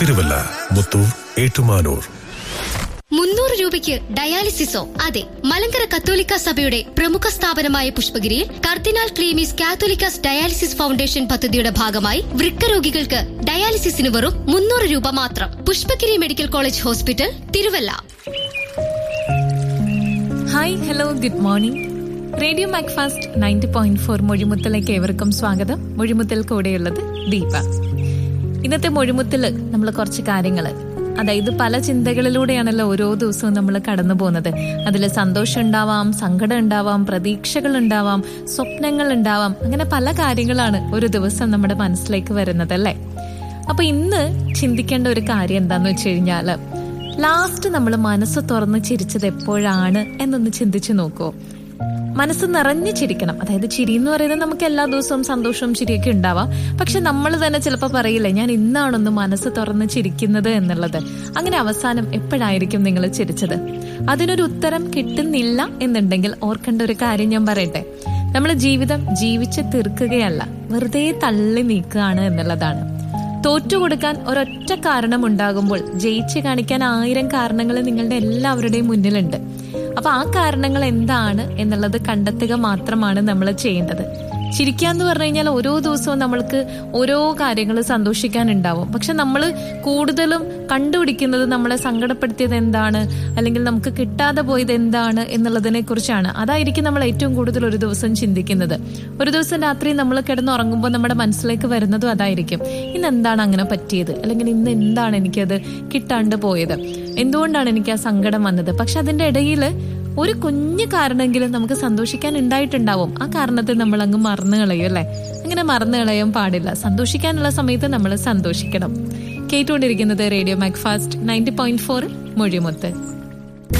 തിരുവല്ല മുത്തൂർ ഏറ്റുമാനൂർ മുന്നൂറ് രൂപയ്ക്ക് ഡയാലിസിസോ അതെ മലങ്കര കത്തോലിക്ക സഭയുടെ പ്രമുഖ സ്ഥാപനമായ പുഷ്പഗിരിയിൽ കർദിനാൾ ക്ലീമീസ് കാത്തോലിക്കാസ് ഡയാലിസിസ് ഫൗണ്ടേഷൻ പദ്ധതിയുടെ ഭാഗമായി വൃക്ക രോഗികൾക്ക് ഡയാലിസിസിന് വെറും മുന്നൂറ് രൂപ മാത്രം Pushpagiri medical college hospital Thiruvalla hi hello good morning radio Macfast ninety point four മൊഴിമുത്തലേക്ക് ഏവർക്കും സ്വാഗതം മൊഴിമുത്തൽ കൂടെയുള്ളത് ദീപ ഇന്നത്തെ മൊഴിമുത്തിൽ നമ്മൾ കുറച്ച് കാര്യങ്ങൾ അതായത് പല ചിന്തകളിലൂടെയാണല്ലോ ഓരോ ദിവസവും നമ്മൾ കടന്നു പോകുന്നത് അതിൽ സന്തോഷം ഉണ്ടാവാം സങ്കടം ഉണ്ടാവാം പ്രതീക്ഷകൾ ഉണ്ടാവാം സ്വപ്നങ്ങൾ ഉണ്ടാവാം അങ്ങനെ പല കാര്യങ്ങളാണ് ഒരു ദിവസം നമ്മുടെ മനസ്സിലേക്ക് വരുന്നത് അല്ലേ അപ്പൊ ഇന്ന് ചിന്തിക്കേണ്ട ഒരു കാര്യം എന്താന്ന് വെച്ച് കഴിഞ്ഞാല് ലാസ്റ്റ് നമ്മൾ മനസ്സ് തുറന്ന് ചിരിച്ചത് എപ്പോഴാണ് എന്നൊന്ന് ചിന്തിച്ചു നോക്കൂ മനസ്സ് നിറഞ്ഞു ചിരിക്കണം അതായത് ചിരി എന്ന് പറയുന്നത് നമുക്ക് എല്ലാ ദിവസവും സന്തോഷവും ചിരിയൊക്കെ ഉണ്ടാവാം പക്ഷെ നമ്മൾ തന്നെ ചിലപ്പോൾ പറയില്ലേ ഞാൻ ഇന്നാണൊന്ന് മനസ്സ് തുറന്ന് ചിരിക്കുന്നത് എന്നുള്ളത് അങ്ങനെ അവസാനം എപ്പോഴായിരിക്കും നിങ്ങൾ ചിരിച്ചത് അതിനൊരു ഉത്തരം കിട്ടുന്നില്ല എന്നുണ്ടെങ്കിൽ ഓർക്കേണ്ട ഒരു കാര്യം ഞാൻ പറയട്ടെ നമ്മൾ ജീവിതം ജീവിച്ച് തീർക്കുകയല്ല വെറുതെ തള്ളി നീക്കുകയാണ് എന്നുള്ളതാണ് തോറ്റു കൊടുക്കാൻ ഒരൊറ്റ കാരണം ഉണ്ടാകുമ്പോൾ ജയിച്ച് കാണിക്കാൻ ആയിരം കാരണങ്ങൾ നിങ്ങളുടെ എല്ലാവരുടെയും മുന്നിലുണ്ട് അപ്പൊ ആ കാരണങ്ങൾ എന്താണ് എന്നുള്ളത് കണ്ടെത്തുക മാത്രമാണ് നമ്മൾ ചെയ്യേണ്ടത് ചിരിക്കുക എന്ന് പറഞ്ഞു കഴിഞ്ഞാൽ ഓരോ ദിവസവും നമ്മൾക്ക് ഓരോ കാര്യങ്ങൾ സന്തോഷിക്കാനുണ്ടാവും പക്ഷെ നമ്മൾ കൂടുതലും കണ്ടുപിടിക്കുന്നത് നമ്മളെ സങ്കടപ്പെടുത്തിയത് എന്താണ് അല്ലെങ്കിൽ നമുക്ക് കിട്ടാതെ പോയത് എന്താണ് എന്നുള്ളതിനെ കുറിച്ചാണ് അതായിരിക്കും നമ്മൾ ഏറ്റവും കൂടുതൽ ഒരു ദിവസം ചിന്തിക്കുന്നത് ഒരു ദിവസം രാത്രി നമ്മൾ കിടന്നുറങ്ങുമ്പോൾ നമ്മുടെ മനസ്സിലേക്ക് വരുന്നതും അതായിരിക്കും ഇന്ന് എന്താണ് അങ്ങനെ പറ്റിയത് അല്ലെങ്കിൽ ഇന്ന് എന്താണ് എനിക്കത് കിട്ടാണ്ട് പോയത് എന്തുകൊണ്ടാണ് എനിക്ക് ആ സങ്കടം വന്നത് പക്ഷെ അതിന്റെ ഇടയിൽ ഒരു കുഞ്ഞു കാരണമെങ്കിലും നമുക്ക് സന്തോഷിക്കാൻ ഉണ്ടായിട്ടുണ്ടാവും ആ കാരണത്തെ നമ്മൾ അങ്ങ് മറന്നു കളയും അല്ലെ അങ്ങനെ മറന്നു കളയാൻ പാടില്ല സന്തോഷിക്കാനുള്ള സമയത്ത് നമ്മൾ സന്തോഷിക്കണം കേട്ടുകൊണ്ടിരിക്കുന്നത് radio Macfast ninety point four മൊഴിമുത്ത്